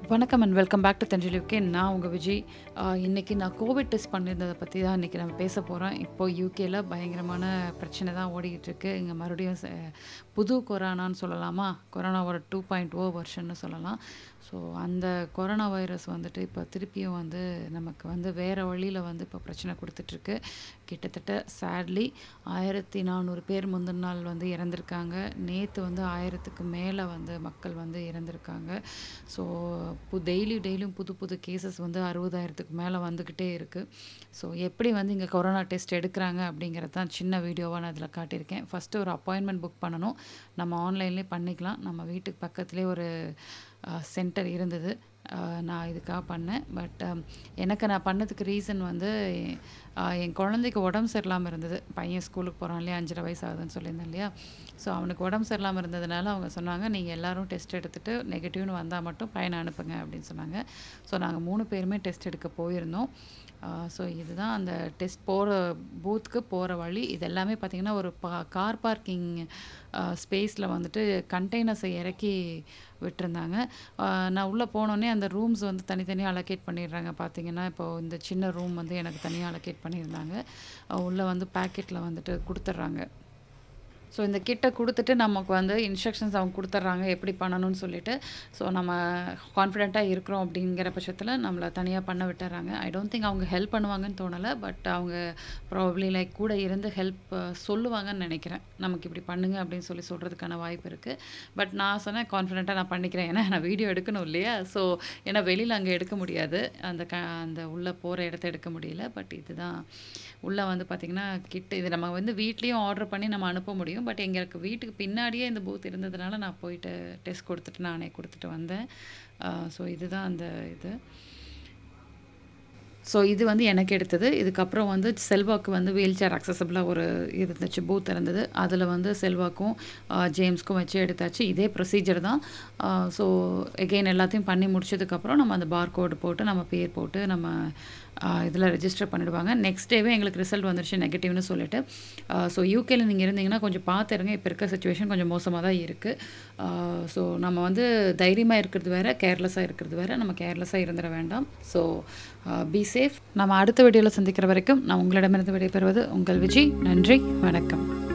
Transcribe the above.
வணக்கம் and welcome back to தென்றிலுக்கே நான் உங்கள் விஜய் இன்றைக்கி நான் கோவிட் டெஸ்ட் பண்ணியிருந்ததை பற்றி தான் இன்றைக்கி நம்ம பேச போகிறோம் இப்போது யூகேல பயங்கரமான பிரச்சனை தான் ஓடிக்கிட்டு இருக்கு இங்கே மறுபடியும் ச- புது கொரோனான்னு சொல்லலாமா கொரோனாவோட டூ பாயிண்ட் ஓ வருஷன்னு சொல்லலாம் ஸோ அந்த கொரோனா வைரஸ் வந்துட்டு இப்போ திருப்பியும் வந்து நமக்கு வந்து வேறு வழியில் வந்து இப்போ பிரச்சனை கொடுத்துட்ருக்கு கிட்டத்தட்ட சேட்லி ஆயிரத்தி நானூறு பேர் முந்தின நாள் வந்து இறந்துருக்காங்க நேற்று வந்து ஆயிரத்துக்கு மேலே வந்து மக்கள் வந்து இறந்துருக்காங்க ஸோ பு டெய்லி டெய்லியும் புது புது கேசஸ் வந்து அறுபதாயிரத்துக்கு மேலே வந்துக்கிட்டே இருக்குது ஸோ எப்படி வந்து இங்கே கொரோனா டெஸ்ட் எடுக்கிறாங்க அப்படிங்கிறது தான் சின்ன வீடியோவாக நான் இதில் காட்டியிருக்கேன் ஃபஸ்ட்டு ஒரு அப்பாயின்மெண்ட் புக் பண்ணணும் நம்ம ஆன்லைன்லேயே பண்ணிக்கலாம் நம்ம வீட்டுக்கு பக்கத்துலேயே ஒரு சென்டர் இருந்தது அஹ், நான் இதுக்காக பண்ணேன் பட் எனக்கு நான் பண்ணதுக்கு ரீசன் வந்து அஹ், என் குழந்தைக்கு உடம்பு சரியில்லாமல் இருந்தது பையன் ஸ்கூலுக்கு போகிறான் இல்லையா அஞ்சரை வயசு ஆகுதுன்னு சொல்லியிருந்தேன் இல்லையா ஸோ அவனுக்கு உடம்பு சரியில்லாமல் இருந்ததுனால அவங்க சொன்னாங்க நீங்கள் எல்லாரும் டெஸ்ட் எடுத்துகிட்டு நெகட்டிவ்னு வந்தால் மட்டும் பையனை அனுப்புங்க அப்படின்னு சொன்னாங்க ஸோ நாங்கள் மூணு பேருமே டெஸ்ட் எடுக்க போயிருந்தோம் ஸோ இதுதான் அந்த டெஸ்ட் போகிற பூத்துக்கு போகிற வழி இது எல்லாமே பார்த்திங்கன்னா ஒரு பா கார் பார்க்கிங் ஸ்பேஸில் வந்துட்டு கண்டெய்னர்ஸை இறக்கி விட்டுருந்தாங்க ஆஹ் நான் உள்ளே போனோடனே அந்த ரூம்ஸ் வந்து தனித்தனியாக அலோகேட் பண்ணிடுறாங்க பார்த்தீங்கன்னா இப்போ இந்த சின்ன ரூம் வந்து எனக்கு தனியாக அலோகேட் பண்ணியிருந்தாங்க உள்ளே வந்து பேக்கெட்டில் வந்துட்டு கொடுத்துட்றாங்க ஸோ இந்த கிட்டை கொடுத்துட்டு நமக்கு வந்து இன்ஸ்ட்ரக்ஷன்ஸ் அவங்க கொடுத்துட்றாங்க எப்படி பண்ணணும்னு சொல்லிட்டு ஸோ நம்ம கான்ஃபிடெண்ட்டாக இருக்கிறோம் அப்படிங்கிற பட்சத்தில் நம்மளை தனியாக பண்ண விட்டுறாங்க ஐ டோன்ட் திங்க் அவங்க ஹெல்ப் பண்ணுவாங்கன்னு தோணலை பட் அவங்க ப்ராபப்ளி லைக் கூட இருந்து ஹெல்ப் சொல்லுவாங்கன்னு நினைக்கிறேன் நமக்கு இப்படி பண்ணுங்க அப்படின்னு சொல்லி சொல்கிறதுக்கான வாய்ப்பு இருக்குது பட் நான் சொன்னேன் கான்ஃபிடெண்ட்டாக நான் பண்ணிக்கிறேன் ஏன்னா நான் வீடியோ எடுக்கணும் இல்லையா ஸோ ஏன்னா வெளியில் அங்கே எடுக்க முடியாது அந்த க அந்த உள்ளே போகிற இடத்த எடுக்க முடியல பட் இதுதான் உள்ளே வந்து பார்த்திங்கன்னா கிட்ட இது நம்ம வந்து வீட்லேயும் ஆர்டர் பண்ணி நம்ம அனுப்ப முடியும் பட் எங்களுக்கு வீட்டுக்கு பின்னாடியே இந்த பூத் இருந்ததுனால நான் போயிட்டு டெஸ்ட் கொடுத்துட்டு நானே கொடுத்துட்டு வந்தேன் ஸோ இதுதான் அந்த இது ஸோ இது வந்து எனக்கு எடுத்தது இதுக்கப்புறம் வந்து செல்வாக்கு வந்து வீல் சேர் அக்சசபிளாக ஒரு இருந்துச்சு பூத் இருந்தது அதில் வந்து செல்வாக்கும் ஆஹ், ஜேம்ஸ்க்கும் வச்சு எடுத்தாச்சு இதே ப்ரொசீஜர் தான் ஸோ எகெயின் எல்லாத்தையும் பண்ணி முடிச்சதுக்கப்புறம் நம்ம அந்த பார் கோடு போட்டு நம்ம பேர் போட்டு நம்ம இதில் ரெஜிஸ்டர் பண்ணிடுவாங்க நெக்ஸ்ட் டேவே எங்களுக்கு ரிசல்ட் வந்துருச்சு நெகட்டிவ்னு சொல்லிட்டு ஸோ யூகேல நீங்கள் இருந்தீங்கன்னா கொஞ்சம் பார்த்துருங்க இப்போ இருக்க சுச்சுவேஷன் கொஞ்சம் மோசமாக தான் இருக்குது ஸோ நம்ம வந்து தைரியமாக இருக்கிறது வேற கேர்லெஸ்ஸாக இருக்கிறது வேற நம்ம கேர்லெஸ்ஸாக இருந்துட வேண்டாம் ஸோ பி சேஃப் நம்ம அடுத்த வீடியோவில் சந்திக்கிற வரைக்கும் நான் உங்களிடமிருந்து விடைபெறுவது உங்கள் விஜய் நன்றி வணக்கம்